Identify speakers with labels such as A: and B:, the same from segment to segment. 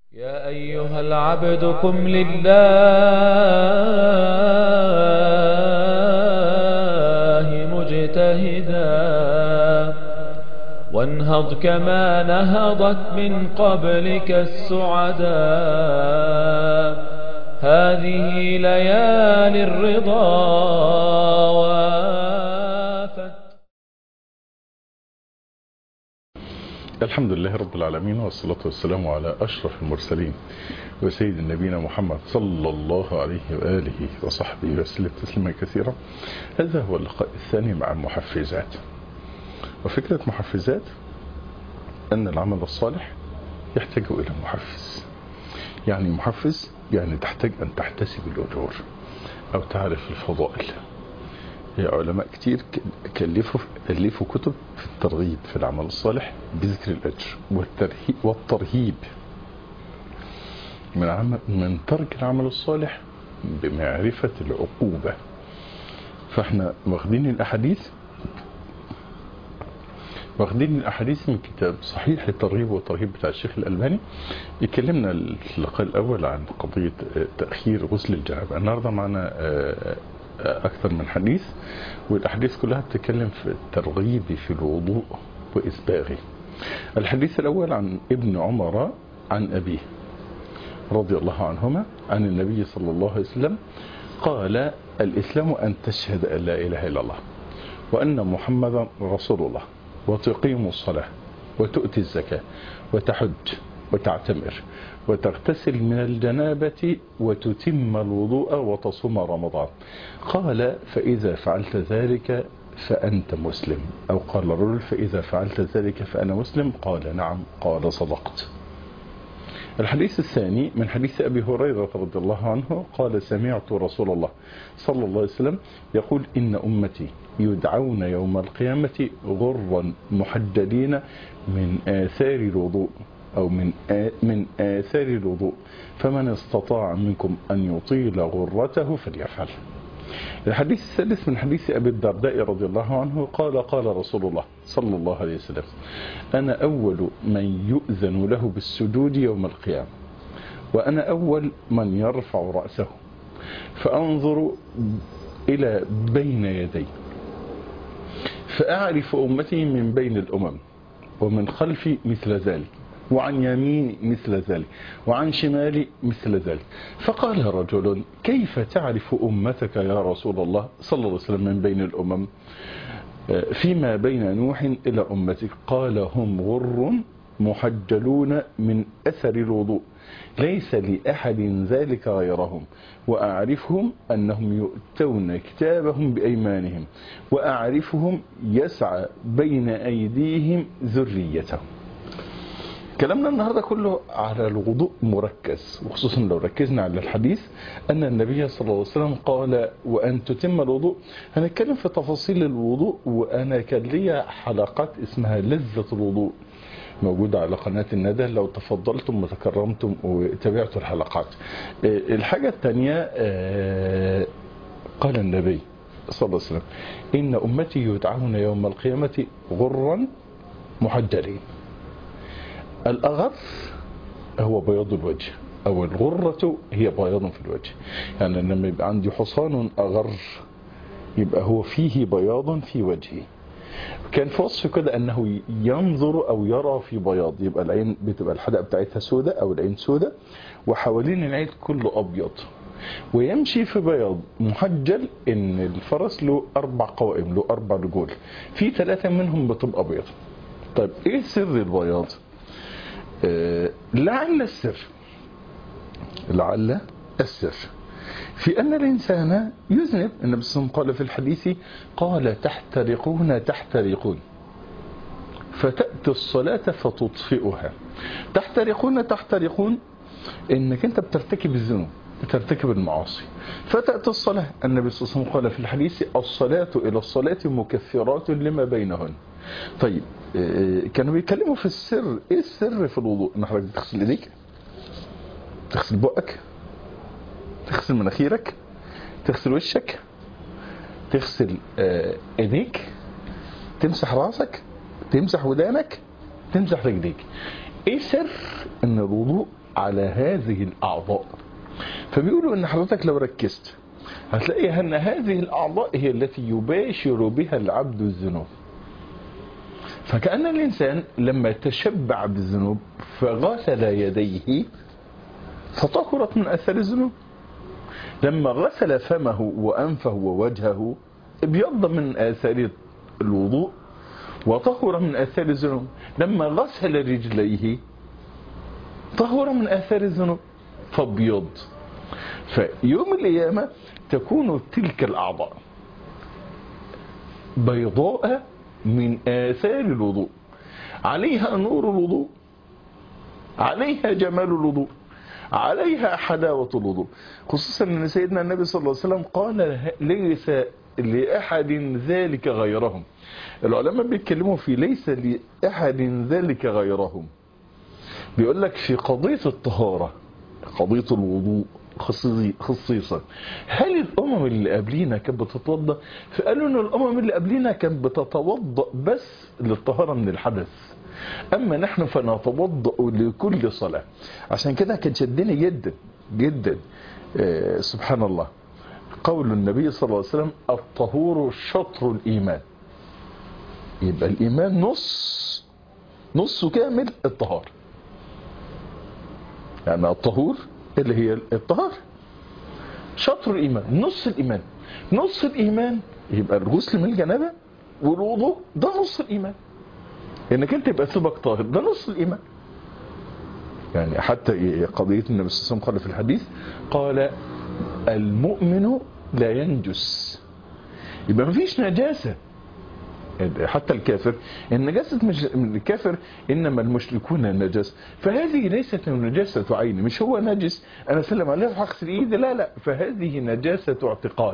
A: يا أيها العبد قم لله مجتهدا وانهض كما نهضت من قبلك السعدا هذه ليالي الرضا وافت
B: الحمد لله رب العالمين والصلاة والسلام على أشرف المرسلين وسيد نبينا محمد صلى الله عليه وآله وصحبه وسلم تسليما كثيرا هذا هو اللقاء الثاني مع المحفزات وفكرة محفزات أن العمل الصالح يحتاج إلى محفز يعني محفز يعني تحتاج أن تحتسب الأجور أو تعرف الفضائل علماء كتير كلفوا ألفوا كتب في الترغيب في العمل الصالح بذكر الأجر والترهيب, والترهيب من, عمل من ترك العمل الصالح بمعرفة العقوبة فاحنا واخدين الأحاديث واخدين الأحاديث من كتاب صحيح الترغيب والترهيب بتاع الشيخ الألباني يكلمنا اللقاء الأول عن قضية تأخير غسل الجنابة النهاردة معنا أكثر من حديث والأحاديث كلها بتتكلم في الترغيب في الوضوء وإسباغه الحديث الأول عن ابن عمر عن أبيه رضي الله عنهما عن النبي صلى الله عليه وسلم قال الإسلام أن تشهد أن لا إله إلا الله وأن محمدا رسول الله وتقيم الصلاة وتؤتي الزكاة وتحج وتعتمر وتغتسل من الجنابة وتتم الوضوء وتصوم رمضان قال فإذا فعلت ذلك فأنت مسلم أو قال الرجل فإذا فعلت ذلك فأنا مسلم قال نعم قال صدقت الحديث الثاني من حديث أبي هريرة رضي الله عنه قال سمعت رسول الله صلى الله عليه وسلم يقول إن أمتي يدعون يوم القيامة غرا محجلين من آثار الوضوء أو من من آثار الوضوء فمن استطاع منكم أن يطيل غرته فليفعل الحديث الثالث من حديث أبي الدرداء رضي الله عنه قال قال رسول الله صلى الله عليه وسلم أنا أول من يؤذن له بالسجود يوم القيامة وأنا أول من يرفع رأسه فأنظر إلى بين يدي فأعرف أمتي من بين الأمم ومن خلفي مثل ذلك وعن يميني مثل ذلك وعن شمالي مثل ذلك فقال رجل كيف تعرف أمتك يا رسول الله صلى الله عليه وسلم من بين الأمم فيما بين نوح إلى أمتك قال هم غر محجلون من أثر الوضوء ليس لأحد ذلك غيرهم وأعرفهم أنهم يؤتون كتابهم بأيمانهم وأعرفهم يسعى بين أيديهم ذريتهم كلامنا النهاردة كله على الوضوء مركز وخصوصا لو ركزنا على الحديث أن النبي صلى الله عليه وسلم قال وأن تتم الوضوء هنتكلم في تفاصيل الوضوء وأنا كان لي حلقات اسمها لذة الوضوء موجودة على قناة الندى لو تفضلتم وتكرمتم وتابعتوا الحلقات الحاجة الثانية قال النبي صلى الله عليه وسلم إن أمتي يدعون يوم القيامة غرا محجلين الأغر هو بياض الوجه أو الغرة هي بياض في الوجه يعني لما يبقى عندي حصان أغر يبقى هو فيه بياض في وجهه كان في وصف كده أنه ينظر أو يرى في بياض يبقى العين بتبقى الحدقة بتاعتها سودة أو العين سودة وحوالين العين كله أبيض ويمشي في بياض محجل ان الفرس له اربع قوائم له اربع رجول في ثلاثة منهم بتبقى بيض طيب ايه سر البياض آه لعل السر لعل السر في أن الإنسان يذنب النبي صلى الله عليه وسلم قال في الحديث قال تحترقون تحترقون فتأتي الصلاة فتطفئها تحترقون تحترقون إنك أنت بترتكب الذنوب بترتكب المعاصي فتأتي الصلاة النبي صلى الله عليه وسلم قال في الحديث الصلاة إلى الصلاة مكفرات لما بينهن طيب كانوا بيتكلموا في السر ايه السر في الوضوء ان حضرتك تغسل ايديك تغسل بقك تغسل مناخيرك تغسل وشك تغسل ايديك تمسح راسك تمسح ودانك تمسح رجليك ايه سر ان الوضوء على هذه الأعضاء فبيقولوا ان حضرتك لو ركزت هتلاقي ان هذه الاعضاء هي التي يباشر بها العبد الذنوب فكأن الإنسان لما تشبع بالذنوب فغسل يديه فطهرت من أثر الذنوب لما غسل فمه وأنفه ووجهه ابيض من آثار الوضوء وطهر من آثار الذنوب لما غسل رجليه طهر من آثار الذنوب فابيض فيوم القيامة تكون تلك الأعضاء بيضاء من آثار الوضوء عليها نور الوضوء عليها جمال الوضوء عليها حلاوة الوضوء خصوصا أن سيدنا النبي صلى الله عليه وسلم قال ليس لأحد ذلك غيرهم العلماء بيتكلموا في ليس لأحد ذلك غيرهم بيقول لك في قضية الطهارة قضية الوضوء خصيصا هل الامم اللي قبلينا كانت بتتوضا فقالوا ان الامم اللي قبلينا كانت بتتوضا بس للطهاره من الحدث اما نحن فنتوضا لكل صلاه عشان كده كان شدني جدا جدا آه سبحان الله قول النبي صلى الله عليه وسلم الطهور شطر الايمان يبقى الايمان نص نصه كامل الطهاره يعني الطهور اللي هي الطهارة شطر الإيمان نص الإيمان نص الإيمان يبقى الغسل من الجنابة والوضوء ده نص الإيمان انك انت يبقى ثوبك طاهر ده نص الإيمان يعني حتى قضية النبي صلى الله عليه وسلم قال في الحديث قال المؤمن لا ينجس يبقى مفيش نجاسة حتى الكافر النجاسة مش الكافر إنما المشركون النجاسة فهذه ليست نجاسة عين مش هو نجس أنا سلم عليه هغسل إيدي لا لا فهذه نجاسة اعتقاد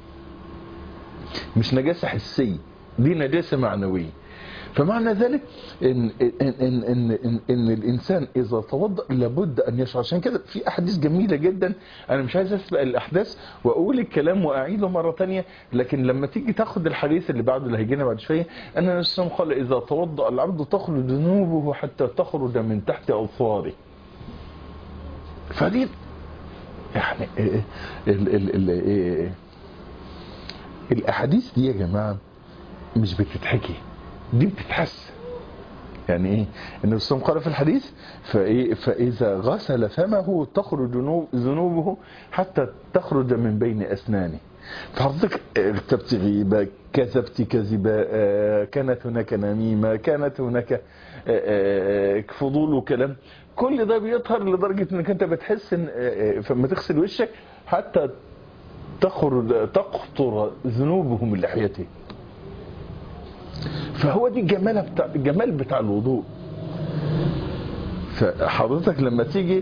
B: مش نجاسة حسية دي نجاسة معنوية فمعنى ذلك إن, إن, إن, إن, إن, إن الإنسان إذا توضأ لابد أن يشعر عشان كده في أحاديث جميلة جدا أنا مش عايز أسبق الأحداث وأقول الكلام وأعيده مرة تانية لكن لما تيجي تاخد الحديث اللي بعده اللي هيجينا بعد شوية أن النبي صلى الله عليه وسلم قال إذا توضأ العبد تخرج ذنوبه حتى تخرج من تحت أظفاره فدي يعني ال ال ال الأحاديث دي يا جماعة مش بتتحكي دي بتتحس يعني ايه النبي صلى الله عليه وسلم قال في الحديث فإيه فاذا غسل فمه تخرج ذنوبه حتى تخرج من بين اسنانه فحضرتك ارتبت غيبة كذبت كذبة كانت هناك نميمة كانت هناك فضول وكلام كل ده بيظهر لدرجة انك انت بتحس ان فلما تغسل وشك حتى تخرج تقطر ذنوبه من لحيته فهو دي الجمال بتاع الجمال بتاع الوضوء فحضرتك لما تيجي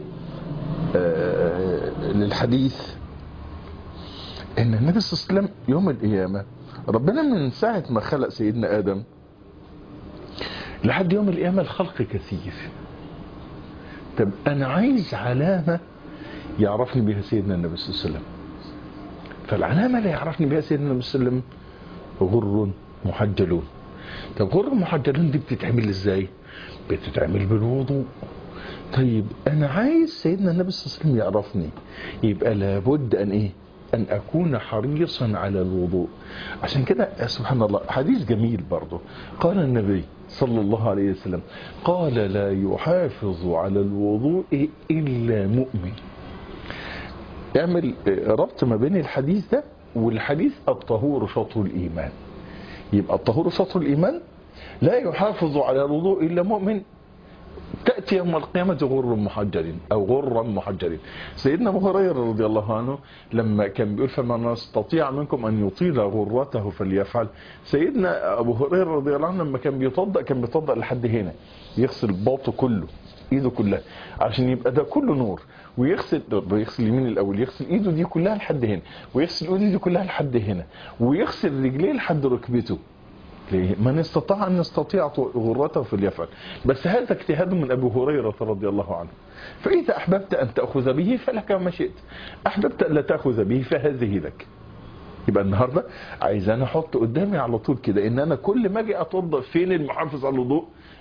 B: للحديث ان النبي صلى الله عليه وسلم يوم القيامه ربنا من ساعه ما خلق سيدنا ادم لحد يوم القيامه الخلق كثير طب انا عايز علامه يعرفني بها سيدنا النبي صلى الله عليه وسلم فالعلامه اللي يعرفني بها سيدنا النبي صلى الله عليه وسلم غر محجلون طب غر المحجلون دي بتتعمل ازاي بتتعمل بالوضوء طيب انا عايز سيدنا النبي صلى الله عليه وسلم يعرفني يبقى لابد ان ايه ان اكون حريصا على الوضوء عشان كده سبحان الله حديث جميل برضه قال النبي صلى الله عليه وسلم قال لا يحافظ على الوضوء الا مؤمن اعمل ربط ما بين الحديث ده والحديث الطهور شطر الايمان يبقى الطهور شطر الإيمان لا يحافظ على الوضوء إلا مؤمن تأتي يوم القيامة غر محجر أو غرا محجرين سيدنا أبو هريرة رضي الله عنه لما كان بيقول فمن يستطيع منكم أن يطيل غرته فليفعل سيدنا أبو هريرة رضي الله عنه لما كان بيطبق كان بيطبق لحد هنا يغسل باطه كله ايده كلها عشان يبقى ده كله نور ويغسل بيغسل اليمين الاول يغسل ايده دي كلها لحد هنا ويغسل ايده دي كلها لحد هنا ويغسل رجليه لحد ركبته ليه؟ من استطاع ان يستطيع غرته فليفعل بس هذا اجتهاد من ابي هريره رضي الله عنه فاذا احببت ان تاخذ به فلك ما شئت احببت ان لا تاخذ به فهذه لك يبقى النهارده عايز انا احط قدامي على طول كده ان انا كل ما اجي اتوضا فين المحافظ على الوضوء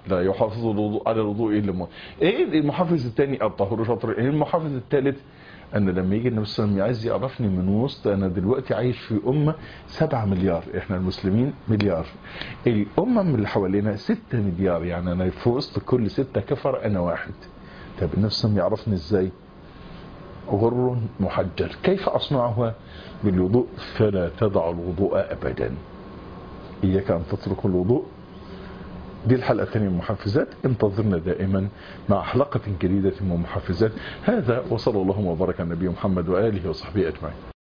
B: لا يحافظ الوضوء على الوضوء الا م- ايه المحافظ الثاني الطهور شطر ايه المحافظ الثالث ان لما يجي النبي صلى الله عليه وسلم عايز يعرفني من وسط انا دلوقتي عايش في امه 7 مليار احنا المسلمين مليار الامم اللي حوالينا 6 مليار يعني انا في وسط كل 6 كفر انا واحد طب النبي صلى الله عليه وسلم يعرفني ازاي غر محجل كيف اصنعها بالوضوء فلا تضع الوضوء ابدا اياك ان تترك الوضوء دي الحلقة الثانية من محفزات انتظرنا دائما مع حلقة جديدة من محفزات هذا وصلى الله وبارك على النبي محمد وآله وصحبه أجمعين